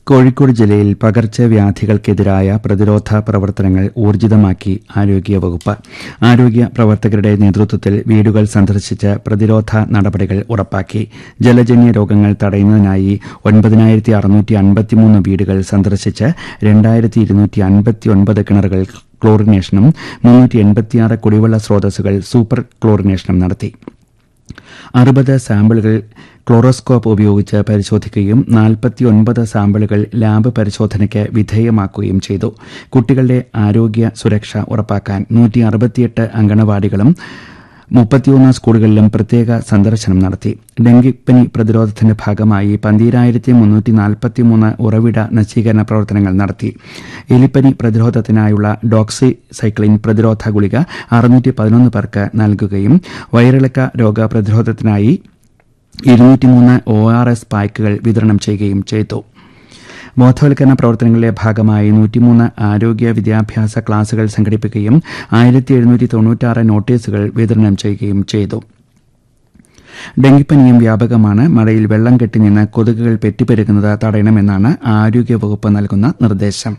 കോഴിക്കോട് ജില്ലയിൽ പകർച്ചവ്യാധികൾക്കെതിരായ പ്രതിരോധ പ്രവർത്തനങ്ങൾ ഊർജിതമാക്കി ആരോഗ്യവകുപ്പ് ആരോഗ്യ പ്രവർത്തകരുടെ നേതൃത്വത്തിൽ വീടുകൾ സന്ദർശിച്ച് പ്രതിരോധ നടപടികൾ ഉറപ്പാക്കി ജലജന്യ രോഗങ്ങൾ തടയുന്നതിനായി ഒൻപതിനായിരത്തി അറുന്നൂറ്റി അൻപത്തിമൂന്ന് വീടുകൾ സന്ദർശിച്ച് രണ്ടായിരത്തി ഇരുന്നൂറ്റി അൻപത്തിയൊൻപത് കിണറുകൾ ക്ലോറിനേഷനും മുന്നൂറ്റി എൺപത്തിയാറ് കുടിവെള്ള സ്രോതസ്സുകൾ സൂപ്പർ ക്ലോറിനേഷനും നടത്തി അറുപത് സാമ്പിളുകൾ ക്ലോറോസ്കോപ്പ് ഉപയോഗിച്ച് പരിശോധിക്കുകയും നാൽപ്പത്തിയൊൻപത് സാമ്പിളുകൾ ലാബ് പരിശോധനയ്ക്ക് വിധേയമാക്കുകയും ചെയ്തു കുട്ടികളുടെ ആരോഗ്യ സുരക്ഷ ഉറപ്പാക്കാൻ നൂറ്റി അറുപത്തിയെട്ട് അങ്കണവാടികളും മുപ്പത്തിയൊന്ന് സ്കൂളുകളിലും പ്രത്യേക സന്ദർശനം നടത്തി ഡെങ്കിപ്പനി പ്രതിരോധത്തിന്റെ ഭാഗമായി പന്തീരായിരത്തി മുന്നൂറ്റി നാൽപ്പത്തിമൂന്ന് ഉറവിട നശീകരണ പ്രവർത്തനങ്ങൾ നടത്തി എലിപ്പനി പ്രതിരോധത്തിനായുള്ള ഡോക്സി സൈക്ലിൻ പ്രതിരോധ ഗുളിക അറുന്നൂറ്റി പതിനൊന്ന് പേർക്ക് നൽകുകയും വയറിളക്ക രോഗ പ്രതിരോധത്തിനായി ഇരുന്നൂറ്റിമൂന്ന് ഒ ആർ എസ് പായ്ക്കുകൾ വിതരണം ചെയ്യുകയും ചെയ്തു ബോധവൽക്കരണ പ്രവർത്തനങ്ങളുടെ ഭാഗമായി നൂറ്റിമൂന്ന് ആരോഗ്യ വിദ്യാഭ്യാസ ക്ലാസുകൾ സംഘടിപ്പിക്കുകയും ആയിരത്തി എഴുന്നൂറ്റി തൊണ്ണൂറ്റാറ് നോട്ടീസുകൾ വിതരണം ചെയ്യുകയും ചെയ്തു ഡെങ്കിപ്പനിയും വ്യാപകമാണ് മഴയിൽ വെള്ളം കെട്ടിനിന്ന് കൊതുകുകൾ പെറ്റിപ്പെരുകുന്നത് തടയണമെന്നാണ് ആരോഗ്യവകുപ്പ് നൽകുന്ന നിർദ്ദേശം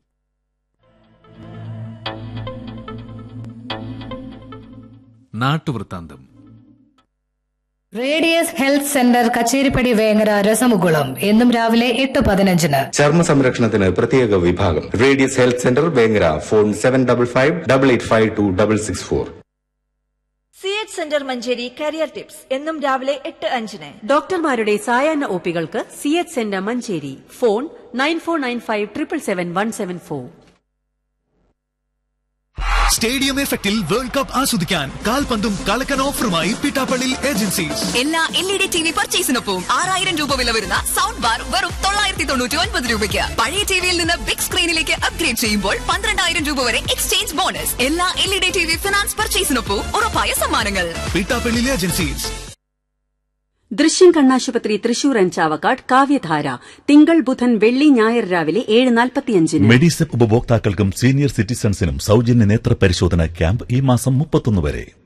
നാട്ടുവൃത്താന്തം radius health centre Kacheripady Vengara രസമുകുളം എന്നും രാവിലെ എട്ട് പതിനഞ്ചിന് ചർമ്മ സംരക്ഷണത്തിന് പ്രത്യേക വിഭാഗം radius health centre Vengara phone seven double five double eight five two double six four C H centre Manjeri career tips എന്നും രാവിലെ എട്ട് അഞ്ചിന് ഡോക്ടർമാരുടെ സായാഹ്ന ഒപികൾക്ക് C H centre Manjeri phone nine four nine five triple seven one seven four stadium എഫക്റ്റിൽ world cup ആസ്വദിക്കാൻ കാൽപന്തും കളക്കൻ ഓഫറുമായി പിട്ടാപ്പള്ളി ഏജൻസീസ് എല്ലാ L E D T V പർച്ചേസിനൊപ്പം ആറായിരം രൂപ വില വരുന്ന സൗണ്ട് ബാർ വെറും തൊള്ളായിരത്തി തൊണ്ണൂറ്റി ഒൻപത് രൂപയ്ക്ക് പഴയ ടിവിയിൽ നിന്ന് ബിഗ് സ്ക്രീനിലേക്ക് അപ്ഗ്രേഡ് ചെയ്യുമ്പോൾ പന്ത്രണ്ടായിരം രൂപ വരെ എക്സ്ചേഞ്ച് ബോണസ് എല്ലാ L E D T V finance പർച്ചേസിനൊപ്പം ഉറപ്പായ സമ്മാനങ്ങൾ പിട്ടാപ്പള്ളി ഏജൻസീസ് ദൃശ്യം കണ്ണാശുപത്രി തൃശൂർ ആൻഡ് ചാവക്കാട് കാവ്യധാര തിങ്കൾ ബുധൻ വെള്ളി ഞായർ രാവിലെ ഏഴ് നാൽപ്പത്തിയഞ്ചിന് മെഡിസെപ്പ് ഉപഭോക്താക്കൾക്കും സീനിയർ സിറ്റിസൺസിനും സൗജന്യ നേത്ര പരിശോധന ക്യാമ്പ് ഈ മാസം മുപ്പത്തൊന്ന് വരെ